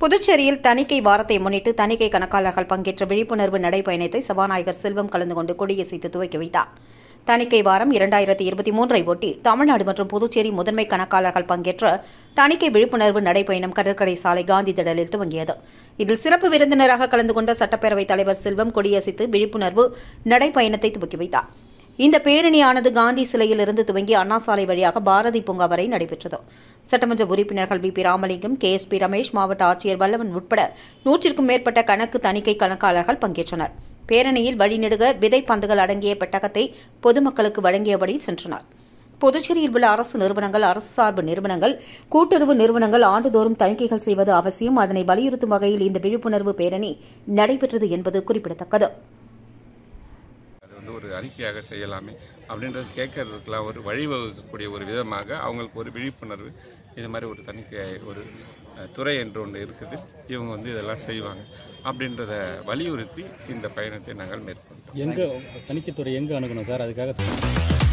புதுச்சேரியில் தணிக்கை வாரத்தை முன்னிட்டு தணிக்கை கணக்காளர்கள் பங்கேற்ற விழிப்புணர்வு நடைபயணத்தை சபாநாயகர் செல்வம் கலந்து கொண்டு கொடியசைத்து துவக்கி வைத்தார் தணிக்கை வாரம் இரண்டாயிரத்தி இருபத்தி மூன்றை ஒட்டி தமிழ்நாடு மற்றும் புதுச்சேரி முதன்மை கணக்காளர்கள் பங்கேற்ற தணிக்கை விழிப்புணர்வு நடைபயணம் கடற்கரை சாலை காந்தி திடலில் துவங்கியது இதில் சிறப்பு விருந்தினராக கலந்து கொண்ட சட்டப்பேரவைத் தலைவர் செல்வம் கொடியசைத்து விழிப்புணர்வு நடைபயணத்தை துவக்கி வைத்தார் இந்த பேரணியானது காந்தி சிலையிலிருந்து துவங்கி அண்ணா சாலை வழியாக பாரதி பூங்கா வரை நடைபெற்றது சட்டமன்ற உறுப்பினர்கள் V P Ramalingam K S P Ramesh மாவட்ட ஆட்சியர் வல்லவன் உட்பட நூற்றிற்கும் மேற்பட்ட கணக்கு தணிக்கை கணக்காளர்கள் பங்கேற்றனர் பேரணியில் வழிநெடுக விதைப்பந்துகள் அடங்கிய பெட்டகத்தை பொதுமக்களுக்கு வழங்கியபடி சென்றனர் புதுச்சேரியில் உள்ள அரசு நிறுவனங்கள் அரசு சார்பு நிறுவனங்கள் கூட்டுறவு நிறுவனங்கள் ஆண்டுதோறும் தணிக்கைகள் செய்வது அவசியம் அதனை வலியுறுத்தும் வகையில் இந்த விழிப்புணர்வு பேரணி நடைபெற்றது என்பது குறிப்பிடத்தக்கது அது வந்து ஒரு அறிக்கையாக செய்யலாமே அப்படின்றது கேட்கறதுக்கெல்லாம் ஒரு வழிவகுக்கக்கூடிய ஒரு விதமாக அவங்களுக்கு ஒரு விழிப்புணர்வு இது மாதிரி ஒரு தணிக்கை ஒரு அஹ், துறை என்று ஒன்று இருக்குது இவங்க வந்து இதெல்லாம் செய்வாங்க அப்படின்றத வலியுறுத்தி இந்த பயணத்தை நாங்கள் மேற்கொண்டோம் எங்கே தணிக்கைத்துறை எங்கே அணுகணும் சார் அதுக்காக